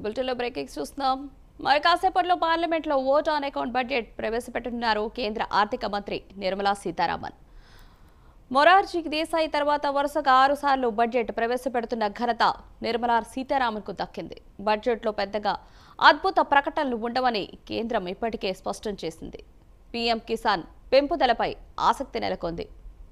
బులెటిన్లో బ్రేకింగ్ చూస్తున్నాం మరి కాసేపట్లో పార్లమెంట్లో ఓట్ ఆన్ అకౌంట్ బడ్జెట్ ప్రవేశపెట్టనున్నారు కేంద్ర ఆర్థిక మంత్రి నిర్మలా సీతారామన్ మొరార్జీ దేశాయి తర్వాత వరుసగా ఆరు సార్లు బడ్జెట్ ప్రవేశపెడుతున్న ఘనత నిర్మలా సీతారామన్కు దక్కింది బడ్జెట్లో పెద్దగా అద్భుత ప్రకటనలు ఉండవని కేంద్రం ఇప్పటికే స్పష్టం చేసింది పీఎం కిసాన్ పెంపుదలపై ఆసక్తి నెలకొంది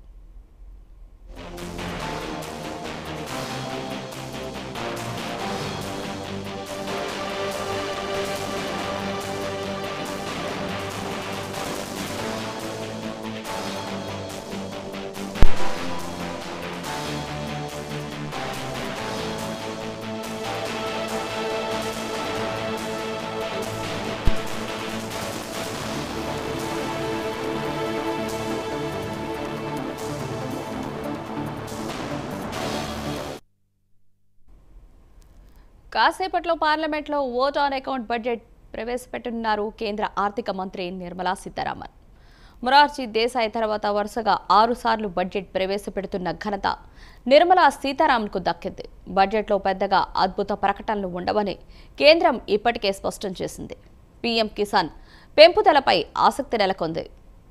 కాసేపట్లో పార్లమెంట్లో ఓట్ ఆన్ అకౌంట్ బడ్జెట్ ప్రవేశపెట్టనున్నారు కేంద్ర ఆర్థిక మంత్రి నిర్మలా సీతారామన్ మొరార్జీ దేశాయ్ తర్వాత వరుసగా ఆరు సార్లు బడ్జెట్ ప్రవేశపెడుతున్న ఘనత నిర్మలా సీతారామన్కు దక్కింది బడ్జెట్లో పెద్దగా అద్భుత ప్రకటనలు ఉండవని కేంద్రం ఇప్పటికే స్పష్టం చేసింది పీఎం కిసాన్ పెంపుదలపై ఆసక్తి నెలకొంది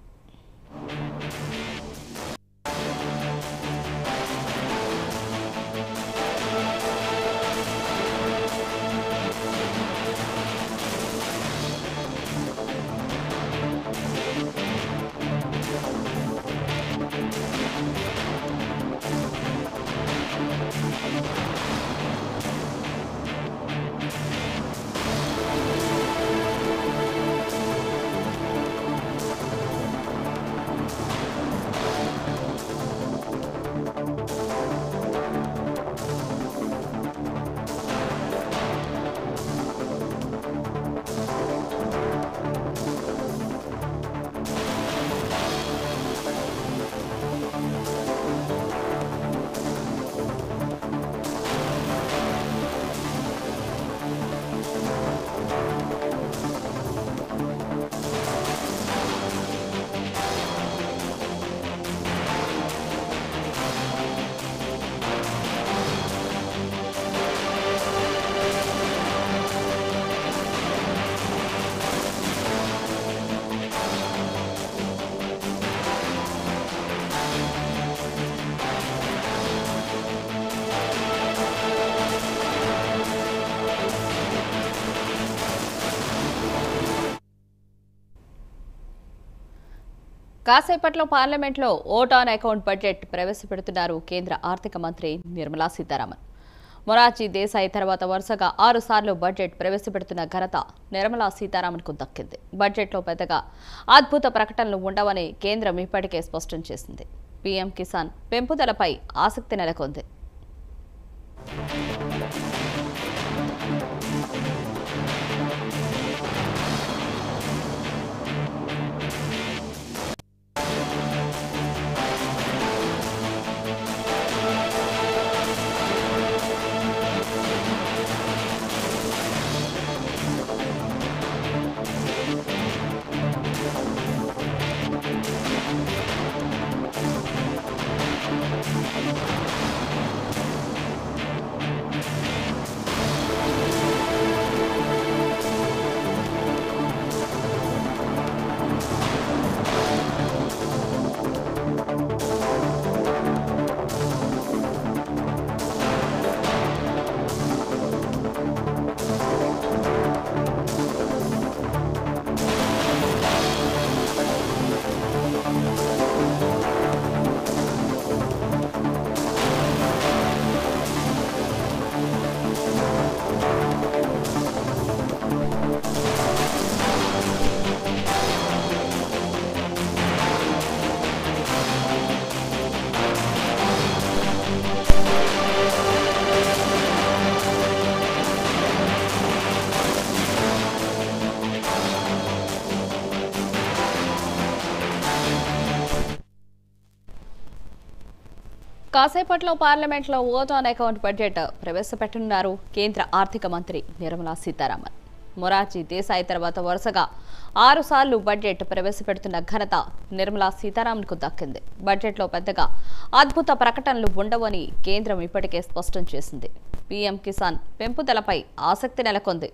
కాసేపట్లో పార్లమెంట్లో ఓట్ ఆన్ అకౌంట్ బడ్జెట్ ప్రవేశపెడుతున్నారు కేంద్ర ఆర్థిక మంత్రి నిర్మలా సీతారామన్ మొరార్జీ దేశాయ్ తర్వాత వరుసగా ఆరు సార్లు బడ్జెట్ ప్రవేశపెడుతున్న ఘనత నిర్మలా సీతారామన్కు దక్కింది బడ్జెట్లో పెద్దగా అద్భుత ప్రకటనలు ఉండవని కేంద్రం ఇప్పటికే స్పష్టం చేసింది పీఎం కిసాన్ పెంపుదలపై ఆసక్తి నెలకొంది కాసేపట్లో పార్లమెంట్లో ఓట్ ఆన్ అకౌంట్ బడ్జెట్ ప్రవేశపెట్టనున్నారు కేంద్ర ఆర్థిక మంత్రి నిర్మలా సీతారామన్ మొరార్జీ దేశాయ్ తర్వాత వరుసగా ఆరు సార్లు బడ్జెట్ ప్రవేశపెడుతున్న ఘనత నిర్మలా సీతారామన్కు దక్కింది బడ్జెట్లో పెద్దగా అద్భుత ప్రకటనలు ఉండవని కేంద్రం ఇప్పటికే స్పష్టం చేసింది పీఎం కిసాన్ పెంపుదలపై ఆసక్తి నెలకొంది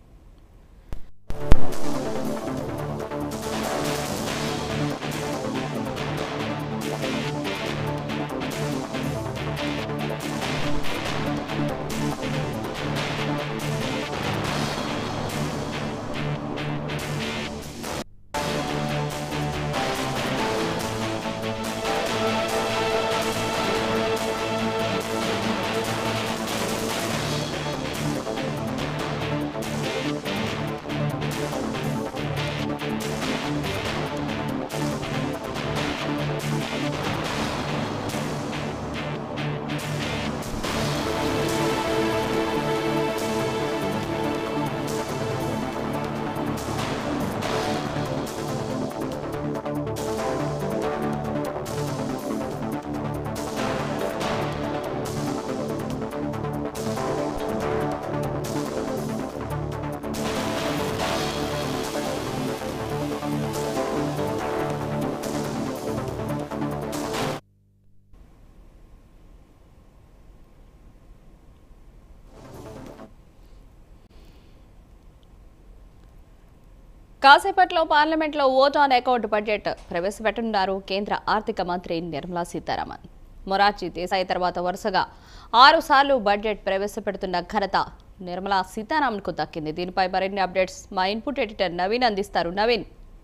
కాసేపట్లో పార్లమెంట్లో ఓట్ ఆన్ అకౌంట్ బడ్జెట్ ప్రవేశపెట్టనున్నారు కేంద్ర ఆర్థిక మంత్రి నిర్మలా సీతారామన్ మొరార్జీ దేశాయి తర్వాత వరుసగా ఆరు సార్లు బడ్జెట్ ప్రవేశపెడుతున్న ఘనత నిర్మలా సీతారామన్కు దక్కింది దీనిపై మరిన్ని అప్డేట్స్ మా ఇన్పుట్ ఎడిటర్ నవీన్ అందిస్తారు నవీన్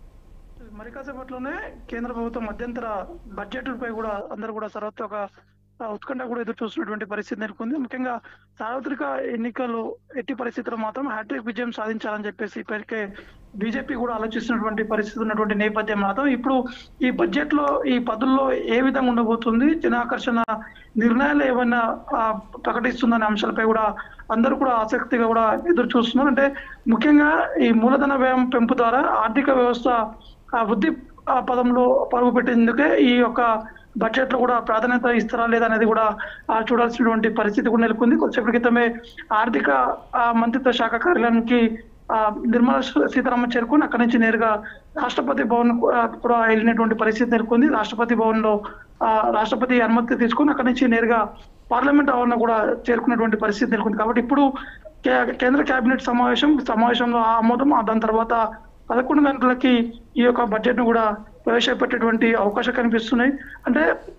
మరి కాసేపట్లోనే కేంద్ర ప్రభుత్వం మధ్యంతర బడ్జెట్ పై కూడా అందరూ కూడా సర్వత్రక ఆ, ఉత్కంఠ కూడా ఎదురు చూస్తున్నటువంటి పరిస్థితి నెలకొంది ముఖ్యంగా సార్వత్రిక ఎన్నికల్లో ఎట్టి పరిస్థితుల్లో మాత్రం హ్యాట్రిక్ విజయం సాధించాలని చెప్పేసి ఇప్పటికే బీజేపీ కూడా ఆలోచిస్తున్నటువంటి పరిస్థితి ఉన్నటువంటి నేపథ్యం మాత్రం ఇప్పుడు ఈ బడ్జెట్ లో ఈ పదుల్లో ఏ విధంగా ఉండబోతుంది జనాకర్షణ నిర్ణయాలు ఏమైనా ఆ, ప్రకటిస్తుందనే అంశాలపై కూడా అందరూ కూడా ఆసక్తిగా కూడా ఎదురు చూస్తున్నారు అంటే ముఖ్యంగా ఈ మూలధన వ్యయం పెంపు ద్వారా ఆర్థిక వ్యవస్థ ఆ వృద్ధి ఆ పదంలో పరుగు పెట్టేందుకే ఈ యొక్క బడ్జెట్ లో కూడా ప్రాధాన్యత ఇస్తారా లేదా అనేది కూడా ఆ, చూడాల్సినటువంటి పరిస్థితి కూడా నెలకొంది కొద్దిసేపటి క్రితమే ఆర్థిక ఆ, మంత్రిత్వ శాఖ కార్యాలయానికి ఆ, నిర్మలా సీతారామన్ చేరుకుని అక్కడి నుంచి నేరుగా రాష్ట్రపతి భవన్ కు- ఆ, కూడా వెళ్ళినటువంటి పరిస్థితి నెలకొంది రాష్ట్రపతి భవన్ లో ఆ, రాష్ట్రపతి అనుమతి తీసుకుని అక్కడి నుంచి నేరుగా పార్లమెంట్ ఆవరణ కూడా చేరుకున్నటువంటి పరిస్థితి నెలకొంది కాబట్టి ఇప్పుడు కే- కేంద్ర కేబినెట్ సమావేశం సమావేశంలో ఆ ఆమోదం ఆ దాని తర్వాత పదకొండు గంటలకి ఈ యొక్క బడ్జెట్ ను కూడా ప్రవేశపెట్టేటువంటి అవకాశం కనిపిస్తున్నాయి అంటే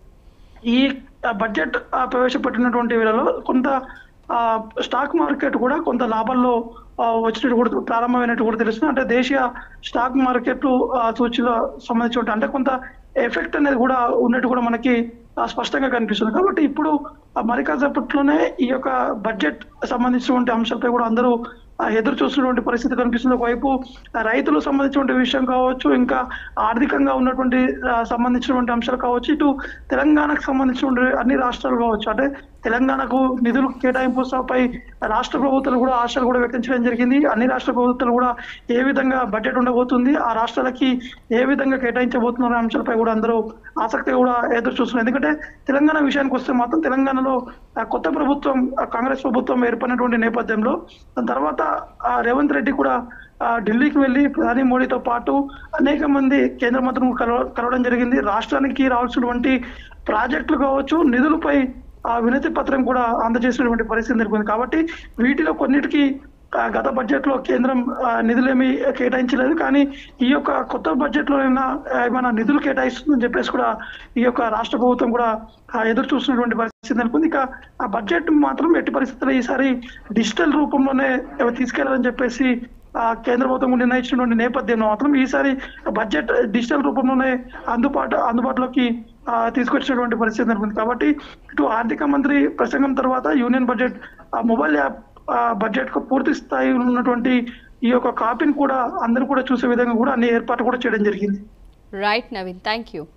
ఈ ఆ, బడ్జెట్ ఆ, ప్రవేశపెట్టినటువంటి వేళలో కొంత ఆ, స్టాక్ మార్కెట్ కూడా కొంత లాభాల్లో ఆ, వచ్చినట్టు కూడా ప్రారంభమైనట్టు కూడా తెలుస్తుంది అంటే దేశీయ స్టాక్ మార్కెట్ సూచీల సంబంధించి అంటే కొంత ఎఫెక్ట్ అనేది కూడా ఉన్నట్టు కూడా మనకి ఆ, స్పష్టంగా కనిపిస్తుంది కాబట్టి ఇప్పుడు ఆ, మరి కాసేపట్లోనే ఈ యొక్క బడ్జెట్ సంబంధించినటువంటి అంశాలపై కూడా అందరూ ఆ, ఎదురు చూస్తున్నటువంటి పరిస్థితి కనిపిస్తుంది ఒకవైపు ఆ, రైతులకు సంబంధించినటువంటి విషయం కావచ్చు ఇంకా ఆర్థికంగా ఉన్నటువంటి ఆ, సంబంధించినటువంటి అంశాలు కావచ్చు ఇటు తెలంగాణకు సంబంధించినటువంటి అన్ని రాష్ట్రాలు కావచ్చు అంటే తెలంగాణకు నిధులు కేటాయింపుపై రాష్ట్ర ప్రభుత్వాలు కూడా ఆశలు కూడా వ్యక్తం చేయడం జరిగింది అన్ని రాష్ట్ర ప్రభుత్వాలు కూడా ఏ విధంగా బడ్జెట్ ఉండబోతుంది ఆ రాష్ట్రాలకి ఏ విధంగా కేటాయించబోతున్నారు అనే అంశాలపై కూడా అందరూ ఆసక్తిగా కూడా ఎదురు చూస్తున్నారు ఎందుకంటే తెలంగాణ విషయానికి వస్తే మాత్రం తెలంగాణలో ఆ, కొత్త ప్రభుత్వం ఆ, కాంగ్రెస్ ప్రభుత్వం ఏర్పడినటువంటి నేపథ్యంలో దాని తర్వాత ఆ, రేవంత్ రెడ్డి కూడా ఆ, ఢిల్లీకి వెళ్ళి ప్రధాని మోడీతో పాటు అనేక మంది కేంద్ర మంత్రులు కలవ కలవడం జరిగింది రాష్ట్రానికి రావాల్సినటువంటి ప్రాజెక్టులు కావచ్చు నిధులపై ఆ వినతి పత్రం కూడా అందజేసినటువంటి పరిస్థితి నెలకొంది కాబట్టి వీటిలో కొన్నిటికి ఆ, గత బడ్జెట్ లో కేంద్రం ఆ, నిధులేమి కేటాయించలేదు కానీ ఈ యొక్క కొత్త బడ్జెట్ లో ఏమైనా ఏమైనా నిధులు కేటాయిస్తుందని చెప్పేసి కూడా ఈ యొక్క రాష్ట్ర ప్రభుత్వం కూడా ఆ, ఎదురు చూస్తున్నటువంటి పరిస్థితి నెలకొంది ఇక ఆ బడ్జెట్ మాత్రం ఎట్టి పరిస్థితుల్లో ఈసారి డిజిటల్ రూపంలోనే తీసుకెళ్లాలని చెప్పేసి ఆ, కేంద్ర ప్రభుత్వం నిర్ణయించినటువంటి నేపథ్యంలో మాత్రం ఈసారి బడ్జెట్ డిజిటల్ రూపంలోనే అందుబాటు అందుబాటులోకి ఆ, తీసుకొచ్చినటువంటి పరిస్థితి నెలకొంది కాబట్టి ఇటు ఆర్థిక మంత్రి ప్రసంగం తర్వాత యూనియన్ బడ్జెట్ ఆ మొబైల్ యాప్ ఆ, బడ్జెట్ కు పూర్తి స్థాయిలో ఉన్నటువంటి ఈ యొక్క కాపీని కూడా అందరూ కూడా చూసే విధంగా కూడా అన్ని ఏర్పాట్లు కూడా చేయడం జరిగింది రైట్ నవీన్ థ్యాంక్ యూ